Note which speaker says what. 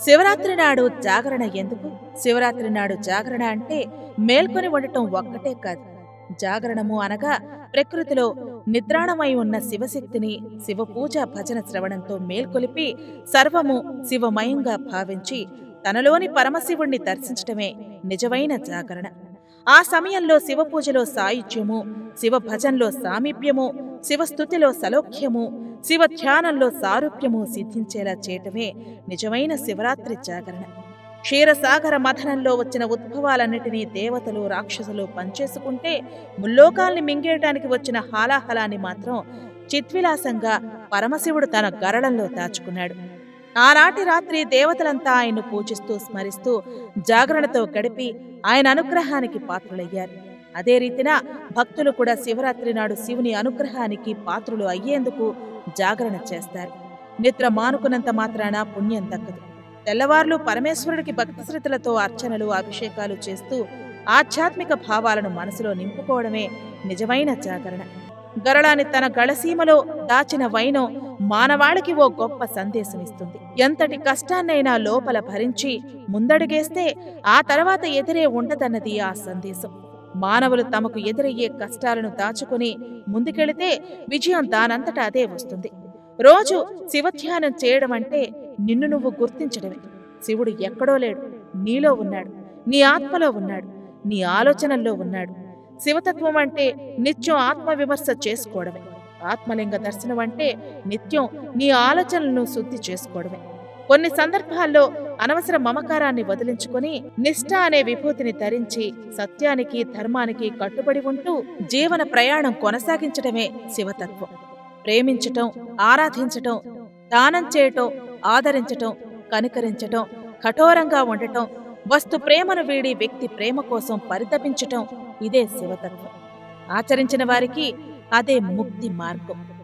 Speaker 1: శివరాత్రి నాడు జాగరణ ఎందుకు శివరాత్రి నాడు జాగరణ అంటే మేల్కొని ఉండటం ఒక్కటే కాదు జాగరణము అనగా ప్రకృతిలో నిద్రాణమై ఉన్న శివశక్తిని శివపూజ భజన శ్రవణంతో మేల్కొలిపి సర్వము శివమయంగా భావించి తనలోని పరమశివుణ్ణి దర్శించటమే నిజమైన జాగరణ ఆ సమయంలో శివపూజలో సాయుధ్యము శివ భజనలో సామీప్యము శివస్థుతిలో సలోఖ్యము శివ ధ్యానంలో సారూప్యము సిద్ధించేలా చేయటమే నిజమైన శివరాత్రి జాగరణ క్షీరసాగర మథనంలో వచ్చిన ఉద్భవాలన్నిటినీ దేవతలు రాక్షసులు పంచేసుకుంటే ముల్లోకాల్ని మింగేయటానికి వచ్చిన హాలాహలాన్ని మాత్రం చిద్విలాసంగా పరమశివుడు తన గరళంలో దాచుకున్నాడు ఆనాటి రాత్రి దేవతలంతా ఆయన్ను పూజిస్తూ స్మరిస్తూ జాగరణతో గడిపి ఆయన అనుగ్రహానికి పాత్రులయ్యారు అదే రీతిన భక్తులు కూడా శివరాత్రి నాడు శివుని అనుగ్రహానికి పాత్రులు అయ్యేందుకు జాగరణ చేస్తారు నిద్ర మానుకున్నంత మాత్రాన పుణ్యం దక్కదు తెల్లవార్లు పరమేశ్వరుడికి భక్తి శ్రద్ధలతో అర్చనలు అభిషేకాలు చేస్తూ ఆధ్యాత్మిక భావాలను మనసులో నింపుకోవడమే నిజమైన జాగరణ గరళాని తన గళసీమలో దాచిన వైనం మానవాళికి ఓ గొప్ప సందేశమిస్తుంది ఎంతటి కష్టాన్నైనా లోపల భరించి ముందడుగేస్తే ఆ తర్వాత ఎదురే ఉండదన్నది ఆ సందేశం మానవులు తమకు ఎదురయ్యే కష్టాలను దాచుకుని ముందుకెళితే విజయం దానంతట అదే వస్తుంది రోజు శివధ్యానం చేయడం అంటే నిన్ను నువ్వు గుర్తించడమే శివుడు ఎక్కడో లేడు నీలో ఉన్నాడు నీ ఆత్మలో ఉన్నాడు నీ ఆలోచనల్లో ఉన్నాడు శివతత్వం అంటే నిత్యం ఆత్మవిమర్శ చేసుకోవడమే ఆత్మలింగ దర్శనం అంటే నిత్యం నీ ఆలోచనలను శుద్ధి చేసుకోవడమే కొన్ని సందర్భాల్లో అనవసర మమకారాన్ని వదిలించుకొని నిష్ఠ అనే విభూతిని ధరించి సత్యానికి ధర్మానికి కట్టుబడి ఉంటూ జీవన ప్రయాణం కొనసాగించడమే శివతత్వం ప్రేమించటం ఆరాధించటం దానం చేయటం ఆదరించటం కనికరించటం కఠోరంగా ఉండటం వస్తు ప్రేమను వీడి వ్యక్తి ప్రేమ కోసం పరితపించటం ఇదే శివతత్వం ఆచరించిన వారికి అదే ముక్తి మార్గం